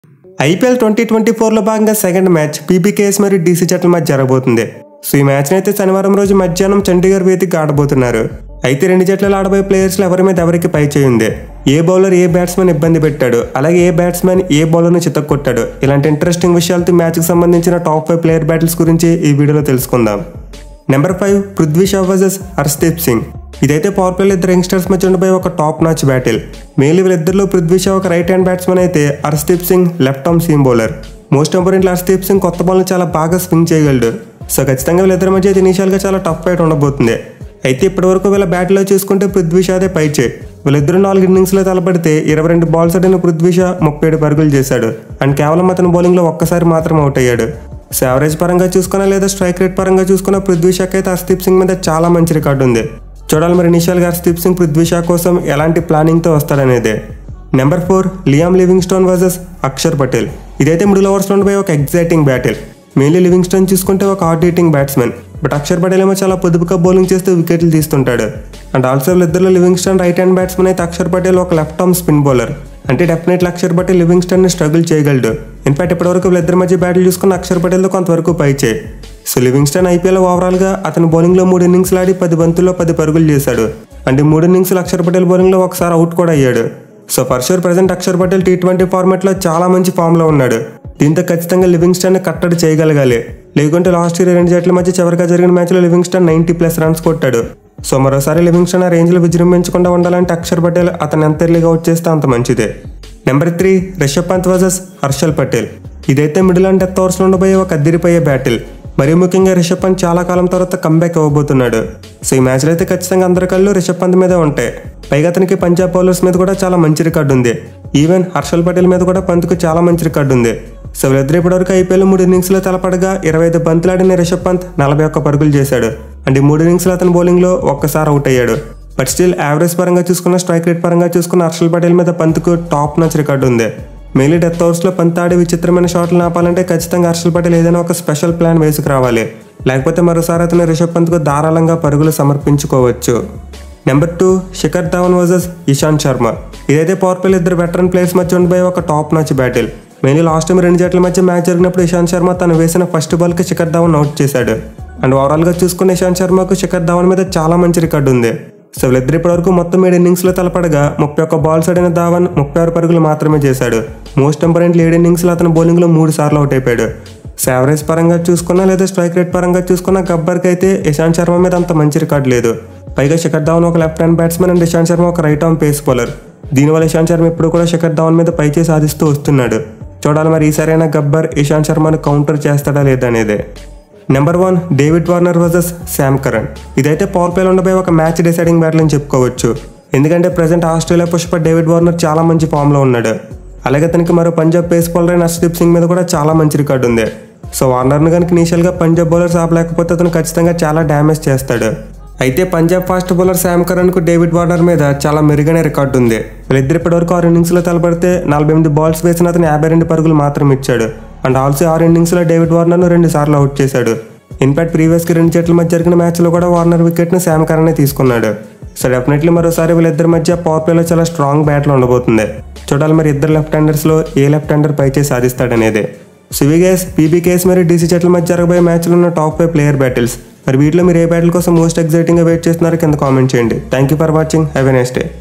IPL twenty twenty ఫోర్లో భాగంగా second match PBKS మరియు డీసీ జట్ల మధ్య జరగబోతుంది సో ఈ మ్యాచ్ని అయితే శనివారం రోజు మధ్యాహ్నం చండీగఢ్ వేదికగా ఆడబోతున్నారు అయితే రెండు జట్లలో ఆడబోయే ప్లేయర్స్లో ఎవరి మీద ఎవరికి పై చేయింది ఏ బౌలర్ ఏ బ్యాట్స్మెన్ ఇబ్బంది పెట్టాడు అలాగే ఏ బ్యాట్స్మెన్ ఏ బౌలర్ని చితక్కొట్టాడు ఇలాంటి ఇంట్రెస్టింగ్ విషయాలతో మ్యాచ్కి సంబంధించిన టాప్ ఫైవ్ ప్లేయర్ బ్యాటిల్స్ గురించి ఈ వీడియోలో తెలుసుకుందాం number five Prithvi Shaw versus Harshdeep Singh ఇదైతే పవర్ ప్లేలో ఇద్దరు యంగ్స్టర్స్ మధ్య ఉండబోయే ఒక టాప్ నాచ్ బ్యాటిల్ మేలు వీళ్ళిద్దరిలో పృథ్వీ షా ఒక రైట్ హ్యాండ్ బ్యాట్స్మెన్ అయితే Harshdeep Singh left arm seam bowler most important Harshdeep Singh కొత్త బాల్ని చాలా బాగా స్వింగ్ చేయగలడు సో ఖచ్చితంగా వీళ్ళిద్దరి మధ్య ఇది ఇనీషియల్గా చాలా టఫ్ ఫైట్ ఉండబోతుంది అయితే ఇప్పటివరకు వీళ్ళ బ్యాట్లో చూసుకుంటే పృథ్వీ షాదే పై చేయి వీళ్ళిద్దరు నాలుగు ఇన్నింగ్స్లో తలపడితే ఇరవై రెండు బాల్స్ ఆడిన పృథ్వీ షా ముప్పై ఏడు పరుగులు చేశాడు అండ్ కేవలం అతని బౌలింగ్లో ఒక్కసారి మాత్రం అవుట్ అయ్యాడు సో యావరేజ్ పరంగా చూసుకున్నా లేదా స్ట్రైక్ రేట్ పరంగా చూసుకున్నా పృథ్వీ షాకి అయితే హర్షదీప్ సింగ్ మీద చాలా మంచి రికార్డు ఉంది చూడాలి మరి ఇనిషియల్గా హర్షదీప్ సింగ్ పృథ్వీ షా కోసం ఎలాంటి ప్లానింగ్తో వస్తాడనేదే number four Liam Livingstone versus Akshar Patel ఇదైతే మిడిల్ ఓవర్స్లో ఉండిపోయి ఒక exciting battle mainly Livingstone చూసుకుంటే ఒక hard hitting batsmen but Akshar Patel ఏమో చాలా పొదుపుగా బౌలింగ్ చేస్తూ వికెట్లు తీస్తుంటాడు అండ్ ఆల్సో వీళ్ళిద్దరిలో Livingstone right hand batsmen అయితే అక్షర్ పటేల్ ఒక లెఫ్ట్ ఆర్మ్ స్పిన్ బౌలర్ అంటే definitely Akshar Patel Livingstone ని స్ట్రగుల్ చేయగలడు ఇన్ఫాక్ట్ ఇప్పటివరకు వీళ్ళిద్దరి మధ్య బ్యాటిల్ చూసుకున్న అక్షర్ పటేల్తో కొంతవరకు పై చేయి సో లివింగ్స్టన్ ఐపీఎల్ ఓవరాల్గా అతని బౌలింగ్లో మూడు ఇన్నింగ్స్లు ఆడి పది బంతుల్లో పది పరుగులు చేశాడు అంటే ఈ మూడు ఇన్నింగ్స్లు అక్షర్ పటేల్ బౌలింగ్లో ఒకసారి అవుట్ కూడా అయ్యాడు so for sure present Axar Patel T twenty ఫార్మాట్లో చాలా మంచి ఫామ్లో ఉన్నాడు దీంతో ఖచ్చితంగా లివింగ్స్టన్ కట్టడి చేయగలగాలి లేకుంటే లాస్ట్ ఇయర్ రెండు జట్ల మధ్య చివరిగా జరిగిన మ్యాచ్లో లివింగ్స్టన్ నైంటీ ప్లస్ రన్స్ కొట్టాడు సో మరోసారి లివింగ్స్టన్ ఆ రేంజ్లో విజృంభించకుండా ఉండాలంటే అక్షర్ పటేల్ అతను ఎంత ఎర్లీగా అవుట్ చేస్తే అంత మంచిదే number three Rishabh Pant versus Harshal Patel ఇదైతే మిడిల్ అండ్ డెత్ ఓవర్స్లో ఉండబోయే ఒక అద్దిరిపోయే బ్యాటిల్ మరీ ముఖ్యంగా రిషబ్ పంత్ చాలా కాలం తర్వాత కంబ్యాక్ ఇవ్వబోతున్నాడు సో ఈ మ్యాచ్లో అయితే ఖచ్చితంగా అందరి కళ్ళు రిషబ్ పంత్ మీదే ఉంటాయి పైగా అతనికి పంజాబ్ బౌలర్స్ మీద కూడా చాలా మంచి రికార్డు ఉంది ఈవెన్ హర్షల్ పటేల్ మీద కూడా పంత్కు చాలా మంచి రికార్డు ఉంది సో వీళ్ళిద్దరు ఇప్పటివరకు ఐపీఎల్ మూడు ఇన్నింగ్స్లో తలపడగా ఇరవై ఐదు బంతులు ఆడిన రిషబ్ పంత్ నలభై ఒక్క పరుగులు చేశాడు అండ్ ఈ మూడు ఇన్నింగ్స్లో అతని బౌలింగ్లో ఒక్కసారి అవుట్ అయ్యాడు బట్ స్టిల్ యావరేజ్ పరంగా చూసుకున్న స్ట్రైక్ రేట్ పరంగా చూసుకున్న హర్షల్ పటేల్ మీద పంత్కు టాప్ నచ్ రికార్డు ఉంది మెయిన్లీ డెత్ ఓవర్స్లో పంత్ ఆడి విచిత్రమైన షాట్లు ఆపాలంటే ఖచ్చితంగా హర్షల్ పటేల్ ఏదైనా ఒక స్పెషల్ ప్లాన్ వేసుకురావాలి లేకపోతే మరోసారి అతను రిషబ్ పంత్కు ధారాళంగా పరుగులు సమర్పించుకోవచ్చు number two Shikhar Dhawan versus Ishant Sharma ఇదైతే పవర్ ప్లేలు ఇద్దరు వెటరన్ ప్లేయర్స్ మధ్య ఉండిపోయే ఒక top notch battle mainly last time రెండు జట్ల మధ్య మ్యాచ్ జరిగినప్పుడు ఇషాంత్ శర్మ తను వేసిన ఫస్ట్ బాల్కి శిఖర్ ధవన్ అవుట్ చేశాడు అండ్ ఓవరాల్గా చూసుకున్న ఇషాంత్ శర్మకు శిఖర్ ధవన్ మీద చాలా మంచి రికార్డు ఉంది సో వీళ్ళిద్దరు ఇప్పటివరకు మొత్తం ఏడు ఇన్నింగ్స్లో తలపడగా ముప్పై ఒక్క బాల్స్ ఆడిన ధావన్ ముప్పై ఆరు పరుగులు మాత్రమే చేశాడు మోస్ట్ ఇంపార్టెంట్లీ ఏడు ఇన్నింగ్స్లో అతను బౌలింగ్లో మూడు సార్లు అవుట్ అయిపోయాడు సో యావరేజ్ పరంగా చూసుకున్నా లేదా స్ట్రైక్ రేట్ పరంగా చూసుకున్నా గబ్బర్కి అయితే ఇషాంత్ శర్మ మీద అంత మంచి రికార్డు లేదు పైగా శిఖర్ ధావన్ ఒక left hand batsmen and Ishant Sharma ఒక రైట్ ఆర్మ్ పేస్ బౌలర్ దీనివల్ల ఇషాంత్ శర్మ ఇప్పుడు కూడా శిఖర్ ధావన్ మీద పైచే సాధిస్తూ వస్తున్నాడు చూడాలి మరి ఈసారైనా గబ్బర్ ఇషాంత్ శర్మను కౌంటర్ చేస్తాడా లేదా అనేదే number one David Warner versus Sam Curran ఇదైతే పవర్ ప్లేలో ఉండబోయే ఒక మ్యాచ్ డిసైడింగ్ బ్యాటిల్ అని చెప్పుకోవచ్చు ఎందుకంటే present Australia Pushpa David Warner చాలా మంచి ఫామ్లో ఉన్నాడు అలాగే అతనికి మరో పంజాబ్ పేస్ బౌలర్ అయిన హర్షదీప్ సింగ్ మీద కూడా చాలా మంచి రికార్డు ఉంది సో వార్నర్ను కనుక ఇనీషియల్గా పంజాబ్ బౌలర్స్ ఆపలేకపోతే అతను ఖచ్చితంగా చాలా డ్యామేజ్ చేస్తాడు అయితే పంజాబ్ ఫాస్ట్ బౌలర్ శామ్ కరణ్కు డేవిడ్ వార్నర్ మీద చాలా మెరుగైన రికార్డు ఉంది వీళ్ళిద్దరు ఇప్పటివరకు ఆరు ఇన్నింగ్స్లో తలపడితే నలభై ఎనిమిది బాల్స్ వేసిన అతను యాభై రెండు పరుగులు మాత్రం ఇచ్చాడు అండ్ ఆల్సో ఆరు ఇన్నింగ్స్లో డేవిడ్ వార్నర్ను రెండు సార్లు అవుట్ చేశాడు ఇన్ఫాక్ట్ ప్రీవియస్కి రెండు జట్ల మధ్య జరిగిన మ్యాచ్లో కూడా వార్నర్ వికెట్ను శామ్ కరణే తీసుకున్నాడు సో డెఫినెట్లీ మరోసారి వీళ్ళిద్దరి మధ్య పవర్ ప్లేలో చాలా స్ట్రాంగ్ బ్యాట్లు ఉండబోతుంది చూడాలి మరి ఇద్దరు లెఫ్ట్ హ్యాండర్స్లో ఏ లెఫ్ట్ హ్యాండర్ పైచే సాధిస్తాడనేది సివిగేస్ పీబీకేఎస్ మరియు డీసీ జట్ల మధ్య జరగబోయే మ్యాచ్లో ఉన్న టాప్ ఫైవ్ ప్లేయర్ బ్యాటిల్స్ మరి వీటిలో మీరు ఏ బ్యాటిల్ కోసం మోస్ట్ ఎగ్జైటింగ్గా వెయిట్ చేస్తున్నారో కింద కామెంట్ చేయండి thank you for watching have a next day